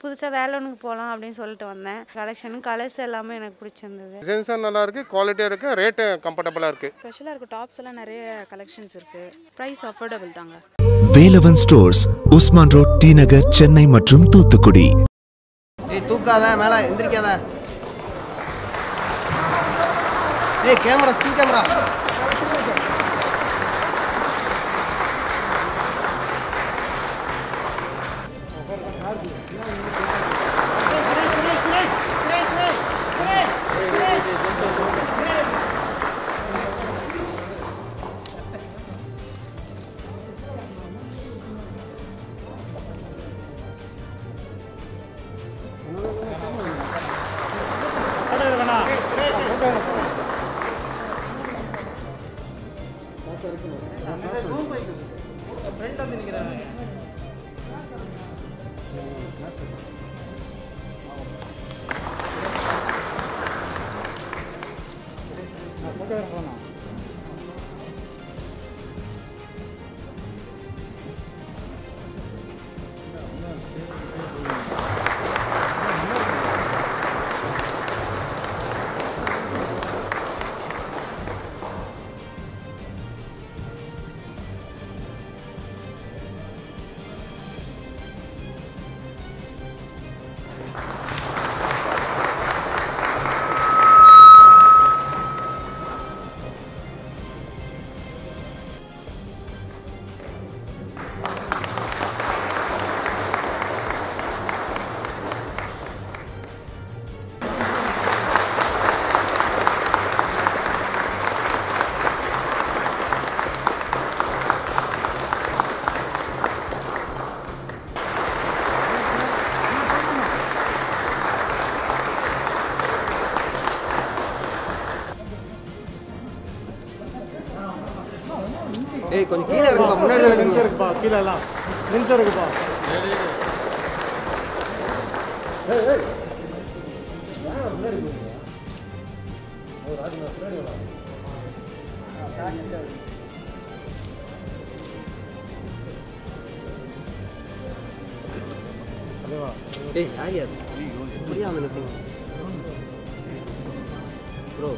புதுசாக வேலனுக்கு போகலாம் அப்படின்னு சொல்லிட்டு வந்தேன் கலெக்ஷனும் கலர்ஸ் எல்லாமே எனக்கு பிடிச்சிருந்தது டிசைன்ஸும் நல்லா இருக்குது குவாலிட்டியாக இருக்குது ரேட்டு கம்ஃபர்டபுளாக இருக்குது ஸ்பெஷலாக இருக்கும் டாப்ஸ் எல்லாம் நிறைய கலெக்ஷன்ஸ் இருக்குது ப்ரைஸ் அஃபோர்டபுள் தாங்க Velavan stores Usman road T Nagar Chennai மற்றும் தூத்துக்குடி ஏய் தூக்காத மேலே எந்திரிக்காத ஏய் கேமரா ஸ்டில் கேமரா ஏய் கொஞ்சம் கீழே இருக்குப்பா முன்னாடி தான் இருக்கீங்க இருக்குப்பா கீழே எல்லாம் நிமிஷம் இருக்குப்பா ஏய் யார் யார் முடியாமல் நிற்பீங்க bro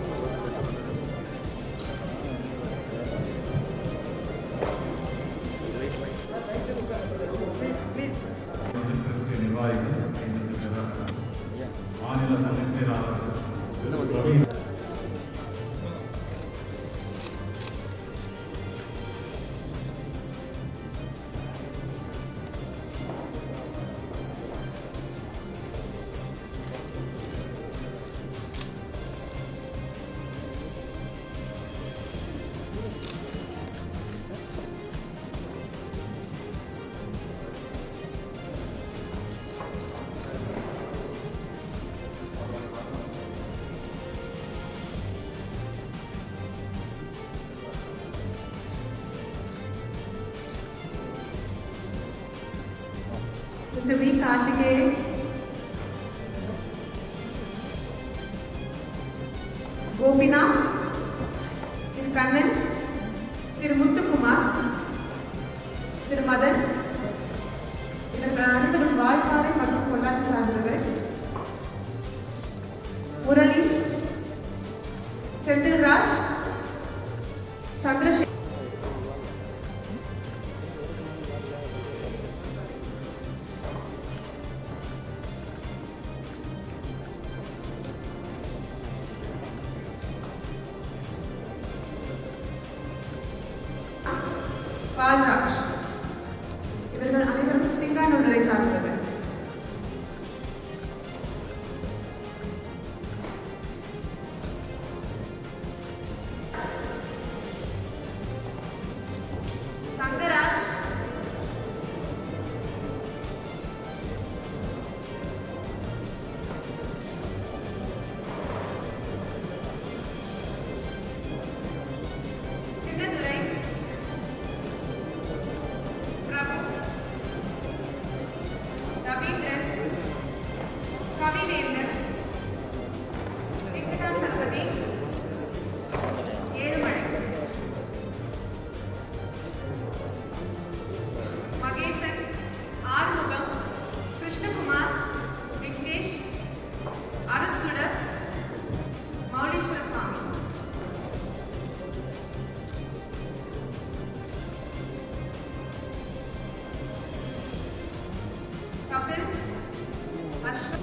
Mr. V. Karthikeyan. Gopinath Thiru Kannan Thiru Muthukumar Thiru Madan இவர்கள் அனைவரும் வாய்ப்பாறை மற்றும் பொள்ளாச்சி சார்ந்தவர்கள் முரளி செந்தில்ராஜ் சந்திரசேகர் பால்ராஜ் இவர்கள் அனைவரும் சிங்கானூரை சார்ந்தவர்கள் தங்கராஜ் சின்னதுரை பிரபு ரவீந்திரன் கவிவேந்தன் வெங்கடாச்சலபதி ஏழுமலை மகேசன் ஆறுமுகம் கிருஷ்ணகுமார் குமார் விக்னேஷ் அருண் சுடர் மௌலீஸ்வர சுவாமி கபில் அஸ்வத்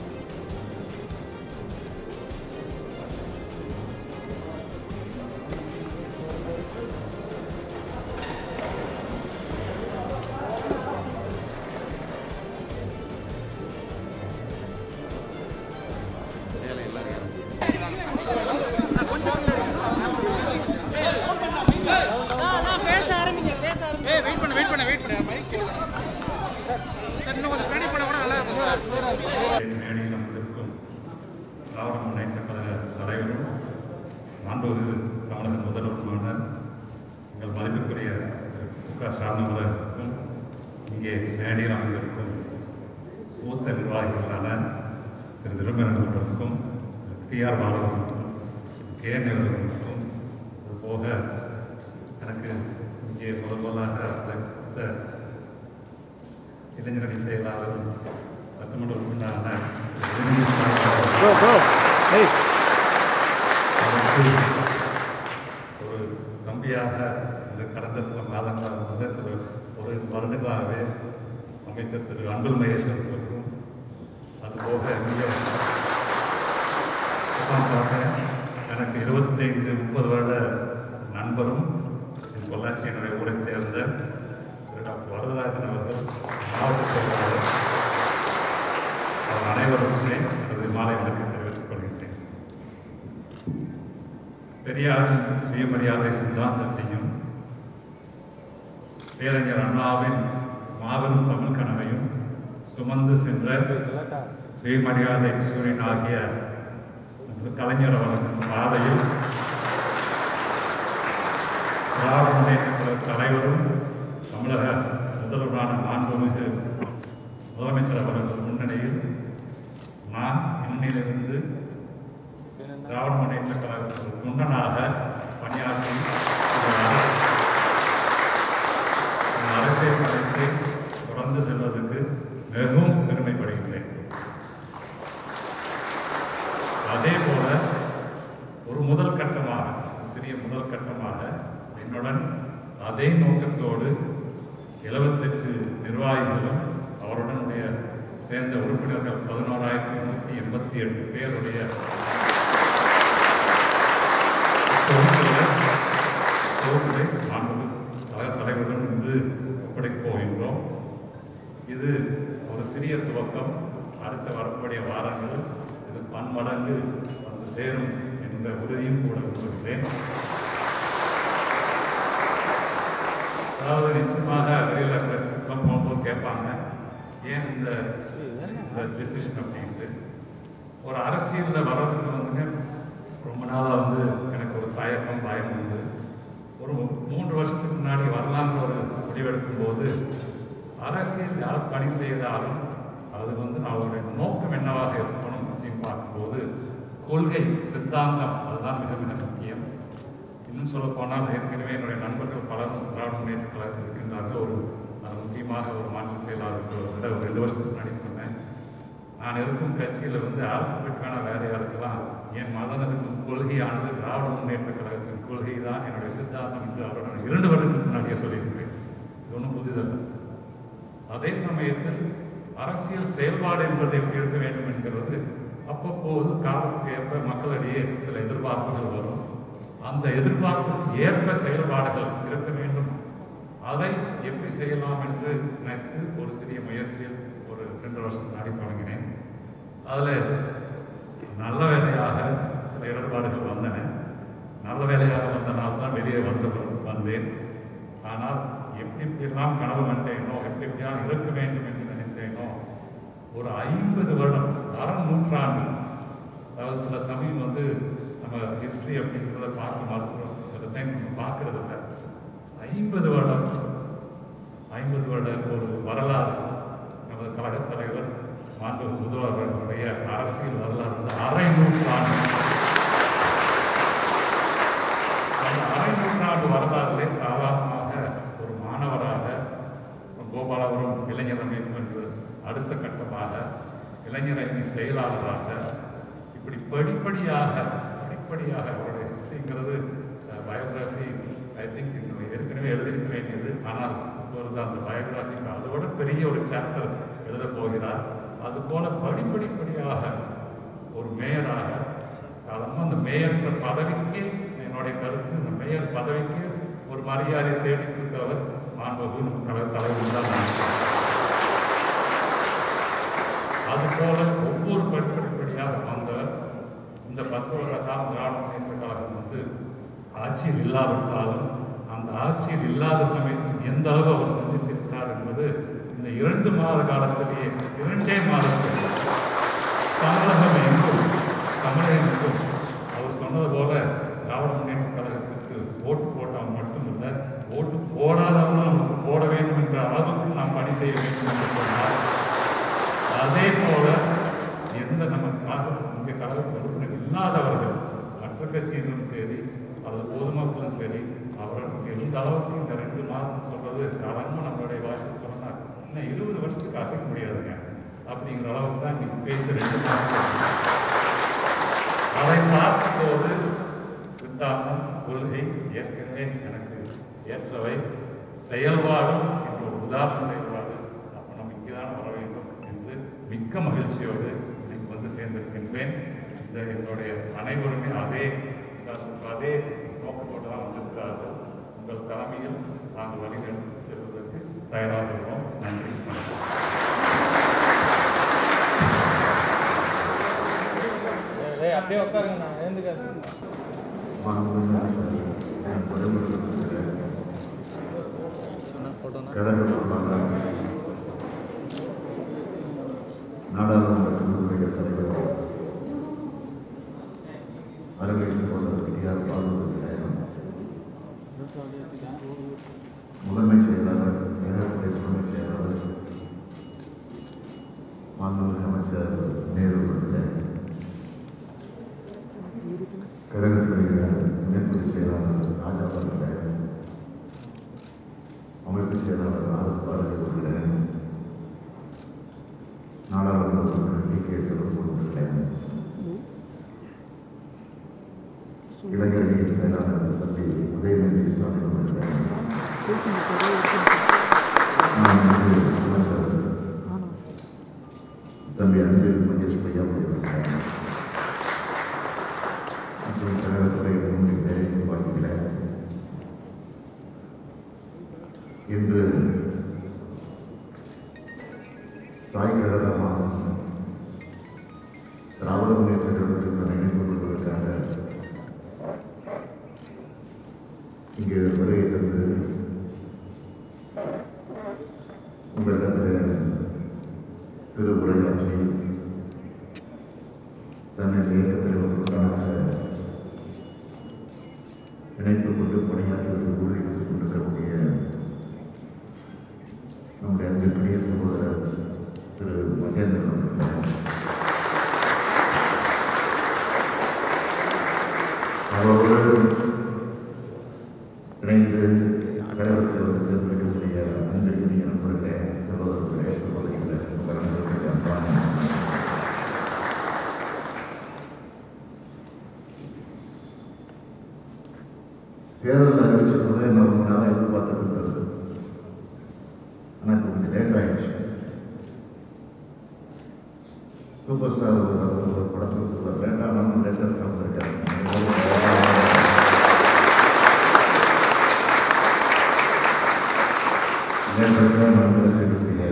மேடையில் அமர்ந்திருக்கும் திராவிட முன்னேற்ற கழக தலைவரும் மாண்புமிகு தமிழக முதல்வருமான எங்கள் மதிப்பிற்குரிய திரு மு க ஸ்டாலின் அவர்களுக்கும் இங்கே மேடையில் அமர்ந்திருக்கும் மூத்த நிர்வாகிகளான திரு திருமணன் அவர்களுக்கும் திரு பி ஆர் பாலவர்களுக்கும் கே என் அவர்களுக்கும் அதுபோக எனக்கு இங்கே முதல் முதலாக அழைத்த இளைஞரணி செயலாளரும் சட்டமன்ற உறுப்பினரான ப்ரோ ப்ரோ ஏய் அவருக்கு ஒரு தம்பியாக இந்த கடந்த சில மாதங்களாக வந்து சில ஒரு வருடங்களாகவே அமைச்சர் திரு அன்புல் மகேஷ் அவர்களுக்கும் அதுபோக இங்கே உட்கார்ந்தாங்க. எனக்கு இருபத்தைந்து முப்பது வருட நண்பரும் என் பொள்ளாச்சியினுடைய ஊரை சேர்ந்த திரு டாக்டர் வரதராஜன் அவர்கள் மாவட்ட செயலாளர் அவர் அனைவருக்குமே எனது மாலை வணக்கம் தெரிவித்துக் கொள்கின்றேன் பெரியாரின் சுயமரியாதை சித்தாந்தத்தையும் பேரறிஞர் அண்ணாவின் மாபெரும் தமிழ் கனவையும் சுமந்து சென்ற சுயமரியாதை சூரியன் ஆகிய நமது கலைஞர் அவர்களின் பாதையில் திராவிட முன்னேற்ற கழக தலைவரும் தமிழக முதல்வரான மாண்புமிகு முதலமைச்சர் அவர்கள் முன்னணியில் நான் இன்னிலிருந்து திராவிட முன்னேற்ற கழகத்தின் தொண்டனாக பணியாற்றி இந்த அரசு- இந்த அரசியல் களத்தை தொடர்ந்து செல்வதற்கு மிகவும் பெருமைப்படுகின்றேன் அதே போல ஒரு முதல் கட்டமாக ஒரு சிறிய முதல் கட்டமாக என்னுடன் அதே நோக்கத்தோடு எழுபத்தெட்டு நிர்வாகிகளும் அவருடனுடைய சேர்ந்த உறுப்பினர்கள் பதினோராயிரத்தி முன்னூற்றி எண்பத்தி எட்டு பேருடைய தொகுதிகளை தொகுதிகளை மாண்பு கழக தலைவருடன் இன்று ஒப்படைக்கப் போகின்றோம் இது ஒரு சிறிய துவக்கம் அடுத்த வரக்கூடிய வாரங்கள் இது பன்மடங்கு வந்து சேரும் என்ற உறுதியும் கூட கூறுகிறேன் அதாவது நிச்சயமாக வெளியில் ப்ரெஸ் போகும்போது கேட்பாங்க ஏன் இந்த டிசிஷன் அப்படின்ட்டு ஒரு அரசியலில் வர்றதுக்கு வந்துங்க ரொம்ப நாளாக வந்து எனக்கு ஒரு தயக்கம் பயம் உண்டு ஒரு மூன்று வருஷத்துக்கு முன்னாடி வரலாங்கிற ஒரு முடிவெடுக்கும் போது அரசியல் யார் பணி செய்தாலும் அது வந்து அவருடைய நோக்கம் என்னவாக இருக்கணும் அப்படின்னு பார்க்கும்போது கொள்கை சித்தாந்தம் அதுதான் மிக மிக முக்கியம் இன்னும் சொல்ல போனால் ஏற்கனவே என்னுடைய நண்பர்கள் பலரும் திராவிட முன்னேற்ற கழகத்தில் இருக்கின்றார்கள் ஒரு அது முக்கியமாக ஒரு மாநில செயலாளருக்கு விட ஒரு ரெண்டு வருஷத்துக்கு முன்னாடி சொன்னேன் நான் இருக்கும் கட்சியில் வந்து ஆல்பபெட்டான வேலையாக இருக்கலாம் என் மதனத்தின் கொள்கையானது திராவிட முன்னேற்ற கழகத்தின் கொள்கை தான் என்னுடைய சித்தாந்தம் என்று அவருடன் இரண்டு வருடத்துக்கு முன்னாடியே சொல்லியிருக்கிறேன் இது ஒன்றும் புதிதல்ல அதே சமயத்தில் அரசியல் செயல்பாடு என்பதை எப்படி இருக்க வேண்டும் என்கிறது அப்பப்போது காலத்துக்கு ஏற்ப மக்களிடையே சில எதிர்பார்ப்புகள் வரும் அந்த எதிர்பார்ப்புக்கு ஏற்ப செயல்பாடுகள் இருக்க வேண்டும் அதை எப்படி செய்யலாம் என்று நினைத்து ஒரு சிறிய முயற்சியில் ஒரு ரெண்டு வருஷம் முன்னாடி தொடங்கினேன் அதில் நல்ல வேலையாக சில இடர்பாடுகள் வந்தன நல்ல வேலையாக வந்தனால் தான் வெளியே வந்து வந்தேன் ஆனால் எப்படி எப்படியெல்லாம் கனவு கண்டேனோ எப்படி எப்படியெல்லாம் இருக்க வேண்டும் என்று நினைத்தேனோ ஒரு ஐம்பது வருடம் அரை நூற்றாண்டு அதாவது சில சமயம் வந்து நம்ம ஹிஸ்டரி அப்படிங்கிறத பார்க்க மறுக்கிறோம் சில டைம் நம்ம பார்க்கறது இல்லை ஐம்பது வருடம் ஐம்பது வருட ஒரு வரலாறு நமது கழகத் தலைவர் மாண்பு முதல்வர்களுடைய அரசியல் வரலாறு வந்து அரை நூற்றாண்டு அந்த அரை நூற்றாண்டு வரலாறுலே சாதாரணமாக ஒரு மாணவராக கோபாலபுரம் இளைஞர் அமைப்பு என்று அடுத்த கட்டமாக இளைஞரணி செயலாளராக இப்படி படிப்படியாக படிப்படியாக அவருடைய ஹிஸ்டரிங்கிறது பயோகிராஃபி ஐ திங்க் இன்னும் ஏற்கனவே எழுதியிருக்க வேண்டியது ஆனால் இப்பொழுது அந்த பயோகிராஃபிக்கு அதோட பெரிய ஒரு சாப்டர் எழுத போகிறார் அதுபோல படிப்படிப்படியாக ஒரு மேயராக சாதாரண அந்த மேயர்ன்ற பதவிக்கு என்னுடைய கருத்து இந்த மேயர் பதவிக்கு ஒரு மரியாதை தேடி கொடுத்தவர் மாண்பகு தலைவர் தலைவர் தான் நான் அதுபோல ஒவ்வொரு படிப்படிப்படியாக வந்தவர் இந்த பத்து வருட காலம் திராவிட முன்னேற்ற கழகம் வந்து ஆட்சியில் இல்லாவிட்டாலும் அந்த ஆட்சியில் இல்லாத சமயத்தில் எந்த அளவு அவர் சந்தித்திருக்கிறார் என்பது இந்த இரண்டு மாத காலத்திலேயே இரண்டே மாதத்தில் தமிழகம் எங்கும் தமிழகம் எங்கும் அவர் சொன்னது போல திராவிட முன்னேற்ற கழகத்திற்கு ஓட்டு போட்டவன் மட்டுமல்ல ஓட்டு போடாதவனும் நமக்கு போட வேண்டும் என்ற அளவுக்கு நாம் பணி செய்ய வேண்டும் என்று சொன்னார் அதே போல எந்த நம்ம கழக- இங்கே கழகத்தில் உறுப்பினர் இல்லாதவர்கள் மற்ற கட்சியினரும் சரி அல்லது பொதுமக்களும் சரி அவர்களுக்கு எந்த அளவுக்கு இந்த ரெண்டு மாதம் சொல்றது சாதாரணமாக நம்மளுடைய பாஷையில் சொன்னா இன்னும் இருபது வருஷத்துக்கு அசைக்க முடியாதுங்க அப்படிங்கிற அளவுக்கு தான் இன்னைக்கு பேச்சு ரெண்டு மாதம் அதை பார்க்கும்போது சித்தாந்தம் கொள்கை ஏற்கனவே எனக்கு ஏற்றவை செயல்பாடும் என்ற ஒரு உதாரண செயல்பாடு அப்போ நம்ம இங்கேதான் வர வேண்டும் என்று மிக்க மகிழ்ச்சியோடு இன்னைக்கு வந்து சேர்ந்திருக்கின்றேன் இந்த என்னுடைய அனைவருமே அதே சித்தாந்தத்துக்கு அதே நோக்கத்தோடு தான் வந்திருக்கிறார்கள் உங்கள் தலைமையில் நாங்கள் வழிநடத்தி செல்வதற்கு தயாராக இருக்கிறோம் நன்றி வணக்கம் டேய் அப்படியே உட்காருங்க நான் எழுந்துக்காது நாடாளுமன்ற தலைவர் அருமை சகோதரர் பெரியார் பார்வதி நாயகம் முதன்மை செயலாளர் கழகத்துறை துணை செயலாளர் மாண்புமிகு அமைச்சர் நேரு அவர்களே கழகத்துடைய துணைப்பொதுச் செயலாளர் ராஜா அவர்களே அமைப்பு செயலாளர் ஆர் எஸ் பாரதி அவர்களே நாடாளுமன்ற உறுப்பினர் டி கே செல்வசன் அவர்களே இளைஞரணி செயலாளர் தம்பி உதயநிதி ஸ்டாலின் அவர்களே மாண்புமிகு அமைச்சர் தம்பி அன்பில் மகேஷ் பையா அவர்களே மற்றும் கழகத்துறை முன்னிலை நிர்வாகிகளே இன்று தாய் கழகமாக திராவிட முன்னேற்ற கழகத்தில் தன்னை இணைத்துக் கொள்வதற்காக இங்கு வருகை தந்து உங்களிடத்தில் சிறு உரையாற்றி தன்னை இந்த இயக்கத்தில் ஒரு தொண்டனாக இணைத்துக் கொண்டு பணியாற்றுவதற்கு ஊழியர்த்துக் கொண்டிருக்கக்கூடிய நம்முடைய அன்பிற்குரிய சகோதரர் திரு மகேந்திரன் அவர்கள் அவரோடு இணைந்து கழகத்தில் வந்து சேர்ந்திருக்கக்கூடிய அன்பிற்குரிய நண்பர்களே சகோதரர்களே சகோதரிகளே உங்கள் அன்பர்களுடைய அன்பான தேர்தல் அறிவிச்சிருந்தது என்ன ரொம்ப நாளாக எதிர்பார்த்துட்டு இருந்தது ஆனால் இப்போ கொஞ்சம் லேட் ஆயிடுச்சு சூப்பர் ஸ்டார் ஒரு ரசம் ஒரு படத்தில் சொல்லுவார் லேட்டானாலும் லேட்டஸ்ட் வந்திருக்காரு நேரத்தில் நடந்திருக்கக்கூடிய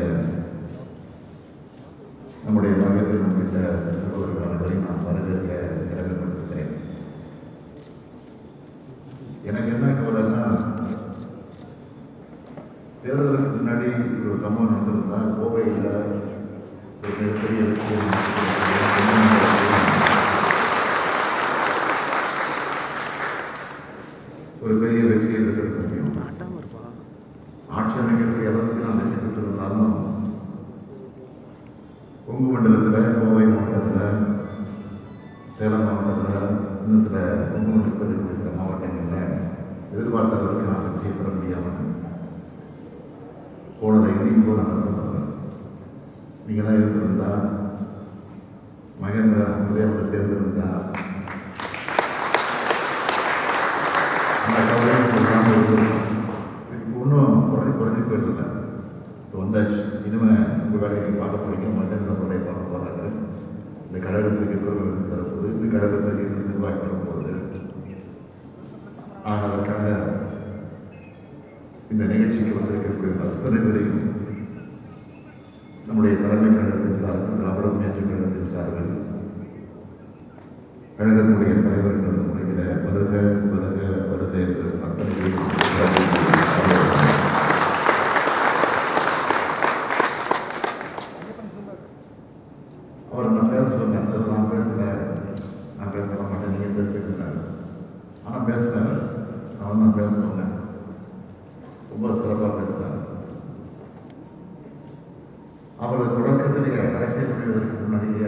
நம்முடைய மகத்தில் உள்ளிட்ட சகோதரர்கள் அனைவரையும் நான் வரவேற்க கடமைப்பட்டிருக்கிறேன் எனக்கு என்ன கவலைன்னா தேர்தலுக்கு முன்னாடி ஒரு சம்பவம் நடந்திருந்தா கோவையில் ஒரு மிகப்பெரிய வெற்றி ஒரு பெரிய வெற்றியை பெற்றிருக்க முடியும் ஆட்சி அமைக்கிறதுக்கு எதற்கு நான் வெற்றி பெற்றிருந்தாலும் கொங்கு மண்டலத்தில் கோவை மாவட்டத்தில் சேலம் மாவட்டத்தில் இன்னும் சில கொங்கு மண்டலத்தில் இருக்கக்கூடிய சில மாவட்டங்களில் எதிர்பார்த்த அளவுக்கு நான் வெற்றியை பெற முடியாமல் போனதை இனியும் போல நடந்து நீங்களாம் இருந்திருந்தா நிறைய வந்து சேர்ந்துருந்தாங்க அந்த கவலை இல்லாமல் இருந்திருக்கும் இன்னும் குறைஞ்சி குறைஞ்சி போயிடல இப்போ வந்தாச்சு இனிமே உங்கள் வேலையை பார்க்க போறீங்க மனிதன் முறையை பார்க்க போகிறாங்க இந்த கழகத்துக்கு எவ்வளவு சிறப்பு இந்த கழகத்துக்கு இன்னும் செல்வாக்கு வர போகுது ஆக அதற்காக இந்த நிகழ்ச்சிக்கு வந்திருக்கக்கூடிய அத்தனை பேரையும் நம்முடைய தலைமை கழகத்தின் சார்பில் திராவிட முன்னேற்ற கழகத்தின் சார்பில் கழகத்தினுடைய தலைவர் என்ற முறையில் வருக வருக வருக என்று அத்தனை பேரும் வரவேற்கிறேன். அவர் நான் பேச சொன்னேன் அது நான் பேசல நான் பேச மாட்டேன் நீங்கள் பேசுகிறார் ஆனால் பேசினார் அவன் நான் பேச சொன்னேன் ரொம்ப சிறப்பாக பேசினார் அவர் தொடக்கத்திலேயே அரசியல் நுழைவதற்கு முன்னாடியே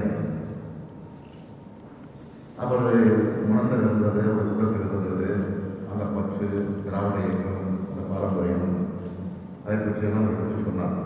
அவர் மனசில் இருந்தது ஒரு குலத்தில் இருந்தது அந்த பற்று திராவிட இயக்கம் அந்த பாரம்பரியம் அதை பற்றியெல்லாம் எடுத்து சொன்னார்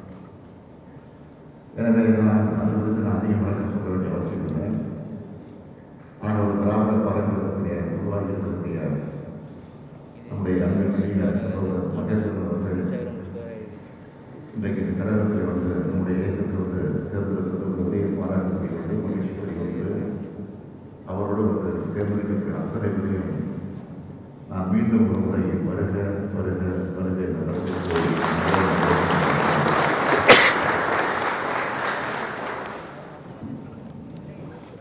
எனவே நான் அது குறித்து நான் அதிகம் விளக்கம் சொல்ல வேண்டிய அவசியம் இல்லை ஆனால் ஒரு திராவிட பாரம்பரியத்தினுடைய உருவாகி இருக்கக்கூடிய நம்முடைய அன்பிற்குரிய சகோதரர் மகேந்திரன் அவர்கள் இன்றைக்கு இந்த கழகத்தில் வந்து நம்முடைய இயக்கத்தில் வந்து சேர்ந்திருக்கிறது ஒரு உடைய பாராட்டுக்குரிய ஒன்று மகிழ்ச்சிக்குரிய ஒன்று அவரோடு வந்து சேர்ந்திருக்கிற அத்தனை பேரையும் நான் மீண்டும் ஒரு முறை வருக வருக வருக என்ற வரவேற்போடு